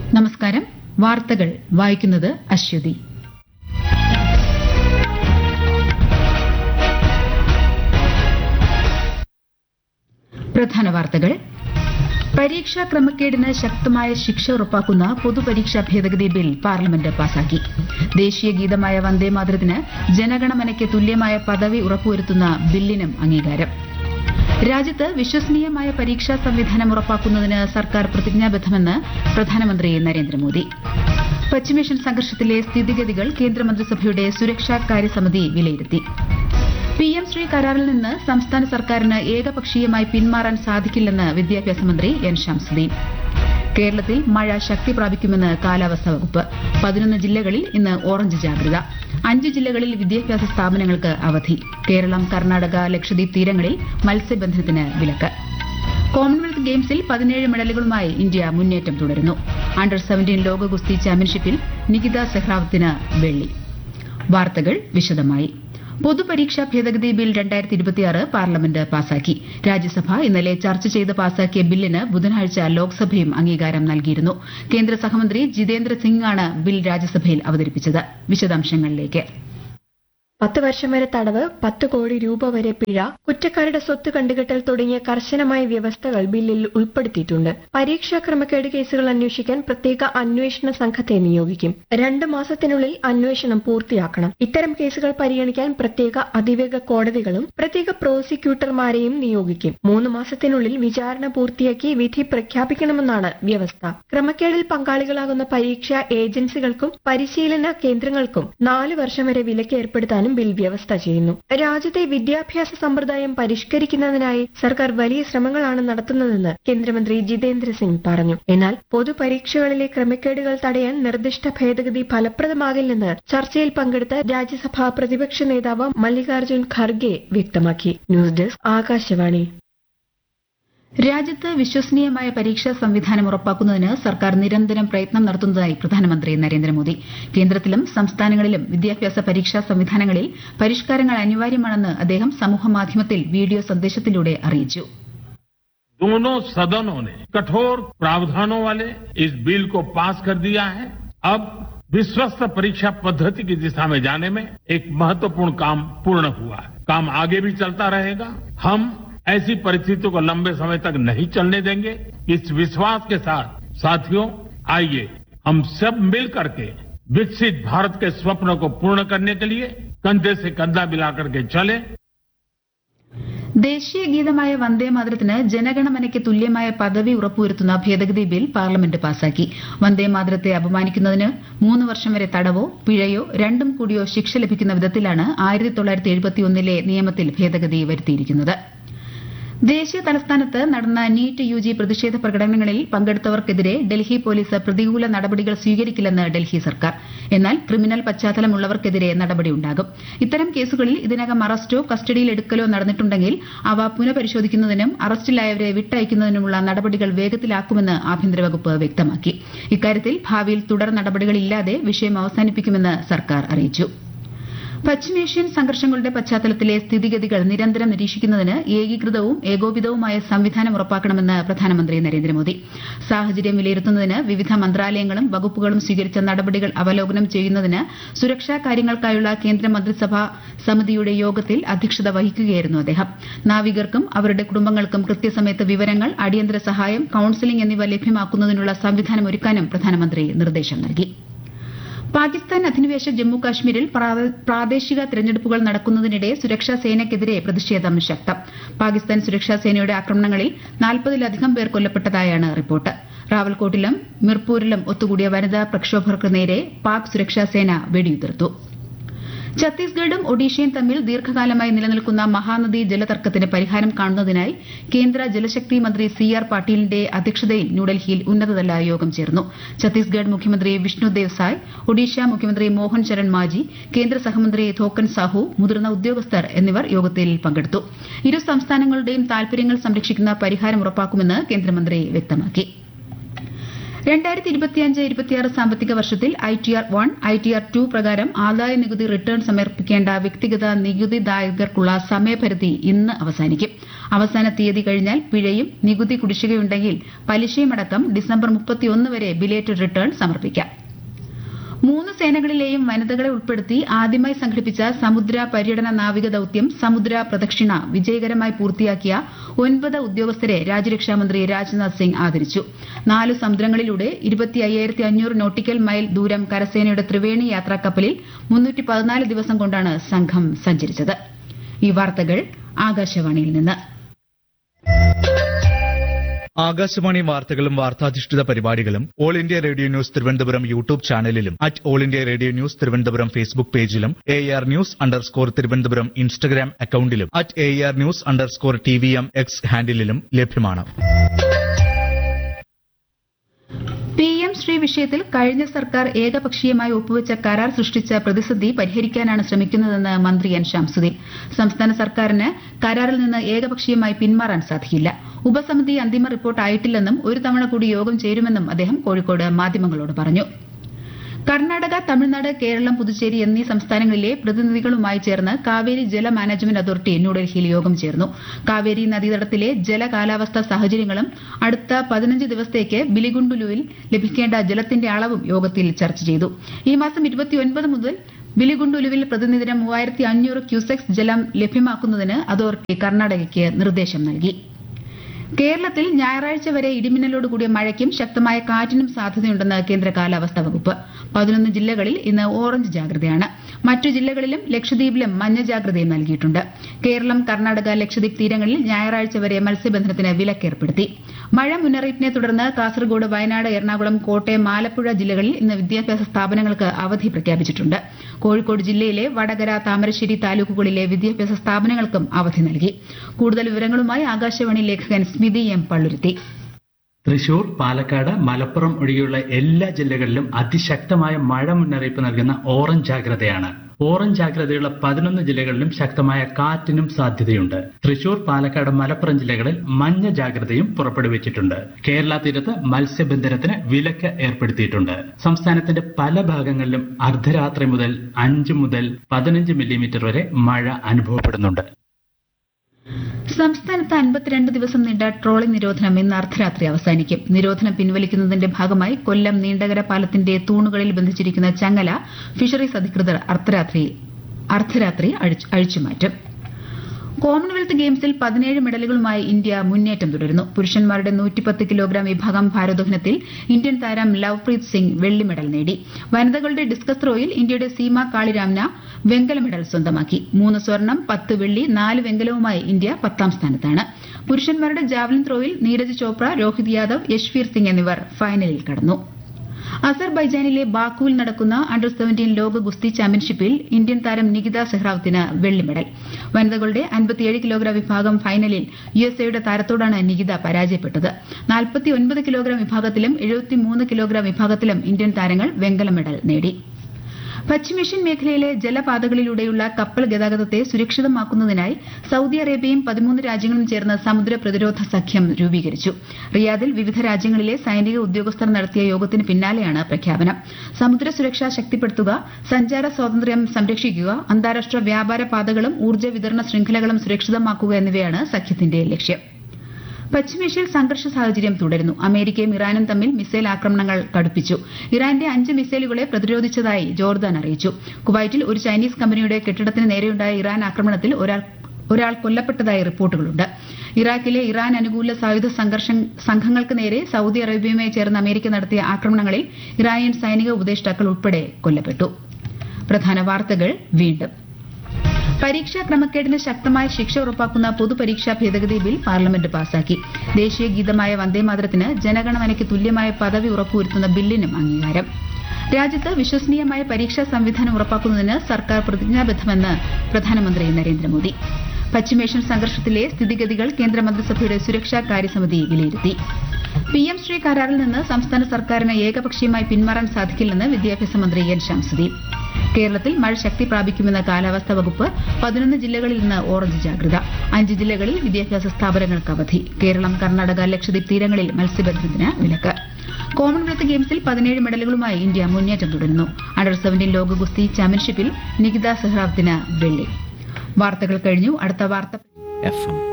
നമസ്കാരം വാർത്തകൾ വായിക്കുന്നത് അശ്വതി പ്രധാന വാർത്തകൾ പരീക്ഷാ ക്രമക്കേടിന് ശക്തമായ ശിക്ഷ ഉറപ്പാക്കുന്ന പൊതുപരീക്ഷാ ഭേദഗതി ബിൽ പാർലമെന്റ് പാസാക്കി ദേശീയ ഗീതമായ വന്ദേമാതരത്തിന് ജനഗണമനയ്ക്ക് തുല്യമായ പദവി ഉറപ്പുവരുത്തുന്ന ബില്ലിനും അംഗീകാരം രാജ്യത്ത് വിശ്വസനീയമായ പരീക്ഷാ സംവിധാനം ഉറപ്പാക്കുന്നതിന് സർക്കാർ പ്രതിജ്ഞാബദ്ധമെന്ന് പ്രധാനമന്ത്രി നരേന്ദ്രമോദി പശ്ചിമേഷ്യൻ സംഘർഷത്തിലെ സ്ഥിതിഗതികൾ കേന്ദ്രമന്ത്രിസഭയുടെ സുരക്ഷാ കാര്യസമിതി വിലയിരുത്തി പിഎം ശ്രീ കരാറിൽ നിന്ന് സംസ്ഥാന സർക്കാരിന് ഏകപക്ഷീയമായി പിന്മാറാൻ സാധിക്കില്ലെന്ന് വിദ്യാഭ്യാസ മന്ത്രി എൻ ശംസുദ്ദീൻ കേരളത്തിൽ മഴ ശക്തി പ്രാപിക്കുമെന്ന് കാലാവസ്ഥാ വകുപ്പ് പതിനൊന്ന് ജില്ലകളിൽ ഇന്ന് ഓറഞ്ച് ജാഗ്രത അഞ്ച് ജില്ലകളിൽ വിദ്യാഭ്യാസ സ്ഥാപനങ്ങൾക്ക് അവധി കേരളം കർണാടക ലക്ഷദ്വീപ് തീരങ്ങളിൽ മത്സ്യബന്ധനത്തിന് വിലക്ക് കോമൺവെൽത്ത് ഗെയിംസിൽ പതിനേഴ് മെഡലുകളുമായി ഇന്ത്യ മുന്നേറ്റം തുടരുന്നു അണ്ടർ സെവന്റീൻ ലോക ഗുസ്തി ചാമ്പ്യൻഷിപ്പിൽ നികിത സെഹ്റാവത്തിന് വെള്ളി വാർത്തകൾ വിശദമായി പൊതുപരീക്ഷാ ഭേദഗതി ബിൽ രണ്ടായിരത്തി ഇരുപത്തിയാറ് പാർലമെന്റ് പാസാക്കി രാജ്യസഭ ഇന്നലെ ചർച്ച ചെയ്ത് പാസാക്കിയ ബില്ലിന് ബുധനാഴ്ച ലോക്സഭയും അംഗീകാരം നൽകിയിരുന്നു കേന്ദ്ര സഹമന്ത്രി ജിതേന്ദ്ര സിംഗാണ് ബിൽ രാജ്യസഭയിൽ അവതരിപ്പിച്ചത് വിശദാംശങ്ങളിലേക്ക് പത്ത് വർഷം വരെ തടവ് പത്ത് കോടി രൂപ വരെ പിഴ കുറ്റക്കാരുടെ സ്വത്ത് കണ്ടുകെട്ടൽ തുടങ്ങിയ കർശനമായ വ്യവസ്ഥകൾ ബില്ലിൽ ഉൾപ്പെടുത്തിയിട്ടുണ്ട് പരീക്ഷാ ക്രമക്കേട് കേസുകൾ അന്വേഷിക്കാൻ പ്രത്യേക അന്വേഷണ സംഘത്തെ നിയോഗിക്കും രണ്ട് മാസത്തിനുള്ളിൽ അന്വേഷണം പൂർത്തിയാക്കണം ഇത്തരം കേസുകൾ പരിഗണിക്കാൻ പ്രത്യേക അതിവേഗ കോടതികളും പ്രത്യേക പ്രോസിക്യൂട്ടർമാരെയും നിയോഗിക്കും മൂന്ന് മാസത്തിനുള്ളിൽ വിചാരണ പൂർത്തിയാക്കി വിധി പ്രഖ്യാപിക്കണമെന്നാണ് വ്യവസ്ഥ ക്രമക്കേടിൽ പങ്കാളികളാകുന്ന പരീക്ഷാ ഏജൻസികൾക്കും പരിശീലന കേന്ദ്രങ്ങൾക്കും നാല് വർഷം വരെ വിലക്ക് ഏർപ്പെടുത്താനും ബിൽ വ്യവസ്ഥ ചെയ്യുന്നു രാജ്യത്തെ വിദ്യാഭ്യാസ സമ്പ്രദായം പരിഷ്കരിക്കുന്നതിനായി സർക്കാർ വലിയ ശ്രമങ്ങളാണ് നടത്തുന്നതെന്ന് കേന്ദ്രമന്ത്രി ജിതേന്ദ്ര സിംഗ് പറഞ്ഞു എന്നാൽ പൊതുപരീക്ഷകളിലെ ക്രമക്കേടുകൾ തടയാൻ നിർദ്ദിഷ്ട ഭേദഗതി ഫലപ്രദമാകില്ലെന്ന് ചർച്ചയിൽ പങ്കെടുത്ത രാജ്യസഭാ പ്രതിപക്ഷ നേതാവ് മല്ലികാർജ്ജുൻ ഖർഗെ വ്യക്തമാക്കി ന്യൂസ് ഡെസ്ക് ആകാശവാണി രാജ്യത്ത് വിശ്വസനീയമായ പരീക്ഷാ സംവിധാനം ഉറപ്പാക്കുന്നതിന് സർക്കാർ നിരന്തരം പ്രയത്നം നടത്തുന്നതായി പ്രധാനമന്ത്രി നരേന്ദ്രമോദി കേന്ദ്രത്തിലും സംസ്ഥാനങ്ങളിലും വിദ്യാഭ്യാസ പരീക്ഷാ സംവിധാനങ്ങളിൽ പരിഷ്കാരങ്ങൾ അനിവാര്യമാണെന്ന് അദ്ദേഹം സമൂഹമാധ്യമത്തിൽ വീഡിയോ സന്ദേശത്തിലൂടെ അറിയിച്ചു दोनों सदनों ने कठोर प्रावधानों वाले इस बिल को पास कर दिया है अब विश्वस्त परीक्षा पद्धति की दिशा में जाने में एक महत्वपूर्ण काम पूर्ण हुआ है काम आगे भी चलता रहेगा हम ऐसी परिस्थितियों को लंबे समय तक नहीं चलने देंगे इस विश्वास के साथ साथियों आइए हम सब मिल करके विकसित भारत के स्वप्न को पूर्ण करने के लिए कंधे से कंधा मिलाकर के चले ദേശീയ ഗീതമായ വന്ദേമാതരത്തിന് ജനഗണമനയ്ക്ക് തുല്യമായ പദവി ഉറപ്പുവരുത്തുന്ന ഭേദഗതി ബിൽ പാർലമെന്റ് പാസാക്കി വന്ദേമാതരത്തെ അപമാനിക്കുന്നതിന് മൂന്ന് വർഷം വരെ തടവോ പിഴയോ രണ്ടും കൂടിയോ ശിക്ഷ ലഭിക്കുന്ന വിധത്തിലാണ് ആയിരത്തി തൊള്ളായിരത്തി എഴുപത്തിയൊന്നിലെ നിയമത്തിൽ ഭേദഗതി വരുത്തിയിരിക്കുന്നത് ദേശീയ തലസ്ഥാനത്ത് നടന്ന നീറ്റ് യു ജി പ്രതിഷേധ പ്രകടനങ്ങളിൽ പങ്കെടുത്തവർക്കെതിരെ ഡൽഹി പോലീസ് പ്രതികൂല നടപടികൾ സ്വീകരിക്കില്ലെന്ന് ഡൽഹി സർക്കാർ എന്നാൽ ക്രിമിനൽ പശ്ചാത്തലമുള്ളവർക്കെതിരെ നടപടിയുണ്ടാകും ഇത്തരം കേസുകളിൽ ഇതിനകം അറസ്റ്റോ കസ്റ്റഡിയിൽ എടുക്കലോ നടന്നിട്ടുണ്ടെങ്കിൽ അവ പുനഃപരിശോധിക്കുന്നതിനും അറസ്റ്റിലായവരെ വിട്ടയക്കുന്നതിനുമുള്ള നടപടികൾ വേഗത്തിലാക്കുമെന്ന് ആഭ്യന്തര വകുപ്പ് വ്യക്തമാക്കി ഇക്കാര്യത്തിൽ ഭാവിയിൽ തുടർ നടപടികളില്ലാതെ വിഷയം അവസാനിപ്പിക്കുമെന്ന് സർക്കാർ അറിയിച്ചു പശ്ചിമേഷ്യൻ സംഘർഷങ്ങളുടെ പശ്ചാത്തലത്തിലെ സ്ഥിതിഗതികൾ നിരന്തരം നിരീക്ഷിക്കുന്നതിന് ഏകീകൃതവും ഏകോപിതവുമായ സംവിധാനം ഉറപ്പാക്കണമെന്ന് പ്രധാനമന്ത്രി നരേന്ദ്രമോദി സാഹചര്യം വിലയിരുത്തുന്നതിന് വിവിധ മന്ത്രാലയങ്ങളും വകുപ്പുകളും സ്വീകരിച്ച നടപടികൾ അവലോകനം ചെയ്യുന്നതിന് സുരക്ഷാ കാര്യങ്ങൾക്കായുള്ള കേന്ദ്ര മന്ത്രിസഭാ സമിതിയുടെ യോഗത്തിൽ അധ്യക്ഷത വഹിക്കുകയായിരുന്നു അദ്ദേഹം നാവികർക്കും അവരുടെ കുടുംബങ്ങൾക്കും കൃത്യസമയത്ത് വിവരങ്ങൾ അടിയന്തര സഹായം കൌൺസിലിംഗ് എന്നിവ ലഭ്യമാക്കുന്നതിനുള്ള സംവിധാനം ഒരുക്കാനും പ്രധാനമന്ത്രി നിർദ്ദേശം നൽകി പാകിസ്ഥാൻ അധിനിവേശ ജമ്മു കാശ്മീരിൽ പ്രാദേശിക തെരഞ്ഞെടുപ്പുകൾ നടക്കുന്നതിനിടെ സുരക്ഷാ സേനയ്ക്കെതിരെ പ്രതിഷേധം ശക്തം പാകിസ്ഥാൻ സുരക്ഷാ സേനയുടെ ആക്രമണങ്ങളിൽ നാൽപ്പതിലധികം പേർ കൊല്ലപ്പെട്ടതായാണ് റിപ്പോർട്ട് റാവൽകോട്ടിലും മിർപൂരിലും ഒത്തുകൂടിയ വനിതാ പ്രക്ഷോഭകർക്ക് നേരെ പാക് സുരക്ഷാ സേന വെടിയുതിർത്തു ഛത്തീസ്ഗഡും ഒഡീഷയും തമ്മിൽ ദീർഘകാലമായി നിലനിൽക്കുന്ന മഹാനദി ജലതർക്കത്തിന് പരിഹാരം കാണുന്നതിനായി കേന്ദ്ര ജലശക്തി മന്ത്രി സി ആർ പാട്ടീലിന്റെ അധ്യക്ഷതയിൽ ന്യൂഡൽഹിയിൽ ഉന്നതതല യോഗം ചേർന്നു ഛത്തീസ്ഗഡ് മുഖ്യമന്ത്രി വിഷ്ണുദേവ് സായ് ഒഡീഷ മുഖ്യമന്ത്രി മോഹൻ ചരൺ മാജി കേന്ദ്ര സഹമന്ത്രി ഥോക്കൻ സാഹു മുതിർന്ന ഉദ്യോഗസ്ഥർ എന്നിവർ യോഗത്തിൽ പങ്കെടുത്തു ഇരു സംസ്ഥാനങ്ങളുടെയും താൽപര്യങ്ങൾ സംരക്ഷിക്കുന്ന പരിഹാരം ഉറപ്പാക്കുമെന്ന് കേന്ദ്രമന്ത്രി വ്യക്തമാക്കി രണ്ടായിരത്തി ഇരുപത്തിയഞ്ച് ഇരുപത്തിയാറ് സാമ്പത്തിക വർഷത്തിൽ I T R one I T R two പ്രകാരം ആദായ നികുതി റിട്ടേൺ സമർപ്പിക്കേണ്ട വ്യക്തിഗത നികുതിദായകർക്കുള്ള സമയപരിധി ഇന്ന് അവസാനിക്കും അവസാന തീയതി കഴിഞ്ഞാൽ പിഴയും നികുതി കുടിശ്ശികയുണ്ടെങ്കിൽ പലിശയുമടക്കം ഡിസംബർ മുപ്പത്തിയൊന്ന് വരെ ബിലേറ്റഡ് റിട്ടേൺ സമർപ്പിക്കാം മൂന്ന് സേനകളിലെയും വനിതകളെ ഉൾപ്പെടുത്തി ആദ്യമായി സംഘടിപ്പിച്ച സമുദ്ര പര്യടന നാവിക ദൌത്യം സമുദ്ര പ്രദക്ഷിണ വിജയകരമായി പൂർത്തിയാക്കിയ ഒൻപത് ഉദ്യോഗസ്ഥരെ രാജ്യരക്ഷാമന്ത്രി രാജ്നാഥ് സിംഗ് ആദരിച്ചു നാല് സമുദ്രങ്ങളിലൂടെ നോട്ടിക്കൽ മൈൽ ദൂരം കരസേനയുടെ ത്രിവേണി യാത്രാ കപ്പലിൽ മുന്നൂറ്റി പതിനാല് ദിവസം കൊണ്ടാണ് സംഘം സഞ്ചരിച്ചത് ഈ വാർത്തകൾ ആകാശവാണിയിൽ നിന്ന് ആകാശവാണി വാർത്തകളും വാർത്താധിഷ്ഠിത പരിപാടികളും all India radio news Thiruvananthapuram YouTube ചാനലിലും at all India radio news Thiruvananthapuram Facebook പേജിലും A R news underscore Thiruvananthapuram Instagram അക്കൌണ്ടിലും at A R news underscore T V M X ഹാൻഡിലും ലഭ്യമാണ് പി എം ശ്രീ വിഷയത്തിൽ കഴിഞ്ഞ സർക്കാർ ഏകപക്ഷീയമായി ഒപ്പുവെച്ച കരാർ സൃഷ്ടിച്ച പ്രതിസന്ധി പരിഹരിക്കാനാണ് ശ്രമിക്കുന്നതെന്ന് മന്ത്രി എൻ ഷംസുദ്ദീൻ സംസ്ഥാന സർക്കാരിന് കരാറിൽ നിന്ന് ഏകപക്ഷീയമായി പിന്മാറാൻ സാധിക്കില്ല ഉപസമിതി അന്തിമ റിപ്പോർട്ട് ആയിട്ടില്ലെന്നും ഒരു തവണ കൂടി യോഗം ചേരുമെന്നും അദ്ദേഹം കോഴിക്കോട് മാധ്യമങ്ങളോട് പറഞ്ഞു കർണാടക തമിഴ്നാട് കേരളം പുതുച്ചേരി എന്നീ സംസ്ഥാനങ്ങളിലെ പ്രതിനിധികളുമായി ചേർന്ന് കാവേരി ജല മാനേജ്മെന്റ് അതോറിറ്റി ന്യൂഡൽഹിയിൽ യോഗം ചേർന്നു കാവേരി നദീതടത്തിലെ ജല കാലാവസ്ഥാ സാഹചര്യങ്ങളും അടുത്ത പതിനഞ്ച് ദിവസത്തേക്ക് ബിലിഗുണ്ടുലുവിൽ ലഭിക്കേണ്ട ജലത്തിന്റെ അളവും യോഗത്തിൽ ചർച്ച ചെയ്തു ഈ മാസം ഇരുപത്തിയൊൻപത് മുതൽ ബിലിഗുണ്ടുലുവിൽ പ്രതിനിധിനം മൂവായിരത്തി അഞ്ഞൂറ് ക്യൂസെക്സ് ജലം ലഭ്യമാക്കുന്നതിന് അതോറിറ്റി കർണാടകയ്ക്ക് നിർദ്ദേശം നൽകി കേരളത്തിൽ ഞായറാഴ്ച വരെ ഇടിമിന്നലോടുകൂടിയ മഴയ്ക്കും ശക്തമായ കാറ്റിനും സാധ്യതയുണ്ടെന്ന് കേന്ദ്ര കാലാവസ്ഥാ വകുപ്പ് പതിനൊന്ന് ജില്ലകളിൽ ഇന്ന് ഓറഞ്ച് ജാഗ്രതയാണ് മറ്റു ജില്ലകളിലും ലക്ഷദ്വീപിലും മഞ്ഞ ജാഗ്രതയും നൽകിയിട്ടുണ്ട് കേരളം കർണാടക ലക്ഷദ്വീപ് തീരങ്ങളിൽ ഞായറാഴ്ച വരെ മത്സ്യബന്ധനത്തിന് വിലക്കേർപ്പെടുത്തി മഴ മുന്നറിയിപ്പിനെ തുടർന്ന് കാസർഗോഡ് വയനാട് എറണാകുളം കോട്ടയം ആലപ്പുഴ ജില്ലകളിൽ ഇന്ന് വിദ്യാഭ്യാസ സ്ഥാപനങ്ങൾക്ക് അവധി പ്രഖ്യാപിച്ചിട്ടുണ്ട് കോഴിക്കോട് ജില്ലയിലെ വടകര താമരശ്ശേരി താലൂക്കുകളിലെ വിദ്യാഭ്യാസ സ്ഥാപനങ്ങൾക്കും അവധി നൽകി കൂടുതൽ വിവരങ്ങളുമായി ആകാശവാണി ലേഖകൻ സ്മിതി എം പള്ളുരുത്തി തൃശൂർ പാലക്കാട് മലപ്പുറം ഒഴികെയുള്ള എല്ലാ ജില്ലകളിലും അതിശക്തമായ മഴ മുന്നറിയിപ്പ് നൽകുന്ന ഓറഞ്ച് ജാഗ്രതയാണ് ഓറഞ്ച് ജാഗ്രതയുള്ള പതിനൊന്ന് ജില്ലകളിലും ശക്തമായ കാറ്റിനും സാധ്യതയുണ്ട് തൃശൂർ പാലക്കാട് മലപ്പുറം ജില്ലകളിൽ മഞ്ഞ ജാഗ്രതയും പുറപ്പെടുവിച്ചിട്ടുണ്ട് കേരള തീരത്ത് മത്സ്യബന്ധനത്തിന് വിലക്ക് ഏർപ്പെടുത്തിയിട്ടുണ്ട് സംസ്ഥാനത്തിന്റെ പല ഭാഗങ്ങളിലും അർദ്ധരാത്രി മുതൽ അഞ്ച് മുതൽ പതിനഞ്ച് മില്ലിമീറ്റർ വരെ മഴ അനുഭവപ്പെടുന്നുണ്ട് സംസ്ഥാനത്ത് അൻപത്തിരണ്ട് ദിവസം നീണ്ട ട്രോളിംഗ് നിരോധനം ഇന്ന് അർദ്ധരാത്രി അവസാനിക്കും നിരോധനം പിൻവലിക്കുന്നതിന്റെ ഭാഗമായി കൊല്ലം നീണ്ടകര പാലത്തിന്റെ തൂണുകളിൽ ബന്ധിച്ചിരിക്കുന്ന ചങ്ങല ഫിഷറീസ് അധികൃതർ അർദ്ധരാത്രി അർദ്ധരാത്രി അഴിച്ചു- അഴിച്ചുമാറ്റും കോമൺവെൽത്ത് ഗെയിംസിൽ പതിനേഴ് മെഡലുകളുമായി ഇന്ത്യ മുന്നേറ്റം തുടരുന്നു പുരുഷന്മാരുടെ നൂറ്റിപ്പത്ത് കിലോഗ്രാം വിഭാഗം ഭാരോദ്വഹനത്തിൽ ഇന്ത്യൻ താരം ലവ്പ്രീത് സിംഗ് വെള്ളി മെഡൽ നേടി വനിതകളുടെ ഡിസ്കസ് ത്രോയിൽ ഇന്ത്യയുടെ സീമ കാളിരാംന വെങ്കല മെഡൽ സ്വന്തമാക്കി മൂന്ന് സ്വർണം പത്ത് വെള്ളി നാല് വെങ്കലവുമായി ഇന്ത്യ പത്താം സ്ഥാനത്താണ് പുരുഷന്മാരുടെ ജാവലിൻ ത്രോയിൽ നീരജ് ചോപ്ര രോഹിത് യാദവ് യശ്വീർ സിംഗ് എന്നിവർ ഫൈനലിൽ കടന്നു അസർബൈജാനിലെ ബാക്കുവിൽ നടക്കുന്ന അണ്ടർ സെവന്റീൻ ലോക ഗുസ്തി ചാമ്പ്യൻഷിപ്പിൽ ഇന്ത്യൻ താരം നികിത സെഹ്റാവത്തിന് വെള്ളി മെഡൽ വനിതകളുടെ അൻപത്തിയേഴ് കിലോഗ്രാം വിഭാഗം ഫൈനലിൽ യു എസ് എയുടെ താരത്തോടാണ് നികിത പരാജയപ്പെട്ടത് നാൽപ്പത്തിയൊൻപത് കിലോഗ്രാം വിഭാഗത്തിലും എഴുപത്തിമൂന്ന് കിലോഗ്രാം വിഭാഗത്തിലും ഇന്ത്യൻ താരങ്ങൾ വെങ്കല മെഡൽ നേടി പശ്ചിമേഷ്യൻ മേഖലയിലെ ജലപാതകളിലൂടെയുള്ള കപ്പൽ ഗതാഗതത്തെ സുരക്ഷിതമാക്കുന്നതിനായി സൌദി അറേബ്യയും പതിമൂന്ന് രാജ്യങ്ങളും ചേർന്ന് സമുദ്ര പ്രതിരോധ സഖ്യം രൂപീകരിച്ചു റിയാദിൽ വിവിധ രാജ്യങ്ങളിലെ സൈനിക ഉദ്യോഗസ്ഥർ നടത്തിയ യോഗത്തിന് പിന്നാലെയാണ് പ്രഖ്യാപനം സമുദ്ര സുരക്ഷ ശക്തിപ്പെടുത്തുക സഞ്ചാര സ്വാതന്ത്ര്യം സംരക്ഷിക്കുക അന്താരാഷ്ട്ര വ്യാപാര പാതകളും ഊർജ്ജ വിതരണ ശൃംഖലകളും സുരക്ഷിതമാക്കുക എന്നിവയാണ് സഖ്യത്തിന്റെ ലക്ഷ്യം പശ്ചിമേഷ്യയിൽ സംഘർഷ സാഹചര്യം തുടരുന്നു അമേരിക്കയും ഇറാനും തമ്മിൽ മിസൈൽ ആക്രമണങ്ങൾ കടുപ്പിച്ചു ഇറാന്റെ അഞ്ച് മിസൈലുകളെ പ്രതിരോധിച്ചതായി ജോർദാൻ അറിയിച്ചു കുവൈറ്റിൽ ഒരു ചൈനീസ് കമ്പനിയുടെ കെട്ടിടത്തിന് നേരെയുണ്ടായ ഇറാൻ ആക്രമണത്തിൽ ഒരാൾ ഒരാൾ കൊല്ലപ്പെട്ടതായി റിപ്പോർട്ടുകളുണ്ട് ഇറാഖിലെ ഇറാൻ അനുകൂല സായുധ സംഘർഷം സംഘങ്ങൾക്ക് നേരെ സൌദി അറേബ്യയുമായി ചേർന്ന് അമേരിക്ക നടത്തിയ ആക്രമണങ്ങളിൽ ഇറാനിയൻ സൈനിക ഉപദേഷ്ടാക്കൾ ഉൾപ്പെടെ കൊല്ലപ്പെട്ടു പ്രധാന വാർത്തകൾ വീണ്ടും പരീക്ഷാ ക്രമക്കേടിന് ശക്തമായ ശിക്ഷ ഉറപ്പാക്കുന്ന പൊതുപരീക്ഷാ ഭേദഗതി ബിൽ പാർലമെന്റ് പാസാക്കി ദേശീയ ഗീതമായ വന്ദേമാതരത്തിന് ജനഗണമനയ്ക്ക് തുല്യമായ പദവി ഉറപ്പുവരുത്തുന്ന ബില്ലിനും അംഗീകാരം രാജ്യത്ത് വിശ്വസനീയമായ പരീക്ഷാ സംവിധാനം ഉറപ്പാക്കുന്നതിന് സർക്കാർ പ്രതിജ്ഞാബദ്ധമെന്ന് പ്രധാനമന്ത്രി നരേന്ദ്രമോദി പശ്ചിമേഷ്യൻ സംഘർഷത്തിലെ സ്ഥിതിഗതികൾ കേന്ദ്രമന്ത്രിസഭയുടെ സുരക്ഷാ കാര്യസമിതി വിലയിരുത്തി പി എം ശ്രീ കരാറിൽ നിന്ന് സംസ്ഥാന സർക്കാരിന് ഏകപക്ഷീയമായി പിന്മാറാൻ സാധിക്കില്ലെന്ന് വിദ്യാഭ്യാസ മന്ത്രി എൻ ശംസുദ്ദീൻ കേരളത്തിൽ മഴ ശക്തി പ്രാപിക്കുമെന്ന കാലാവസ്ഥാ വകുപ്പ് പതിനൊന്ന് ജില്ലകളിൽ നിന്ന് ഓറഞ്ച് ജാഗ്രത അഞ്ച് ജില്ലകളിൽ വിദ്യാഭ്യാസ സ്ഥാപനങ്ങൾക്ക് അവധി കേരളം കർണാടക ലക്ഷദ്വീപ് തീരങ്ങളിൽ മത്സ്യബന്ധനത്തിന് വിലക്ക് കോമൺവെൽത്ത് ഗെയിംസിൽ പതിനേഴ് മെഡലുകളുമായി ഇന്ത്യ മുന്നേറ്റം തുടരുന്നു അണ്ടർ സെവന്റീൻ ലോക ഗുസ്തി ചാമ്പ്യൻഷിപ്പിൽ നികിത സെഹ്റാവത്തിന് വെള്ളി വാർത്തകൾ കഴിഞ്ഞു അടുത്ത വാർത്ത എഫ് എം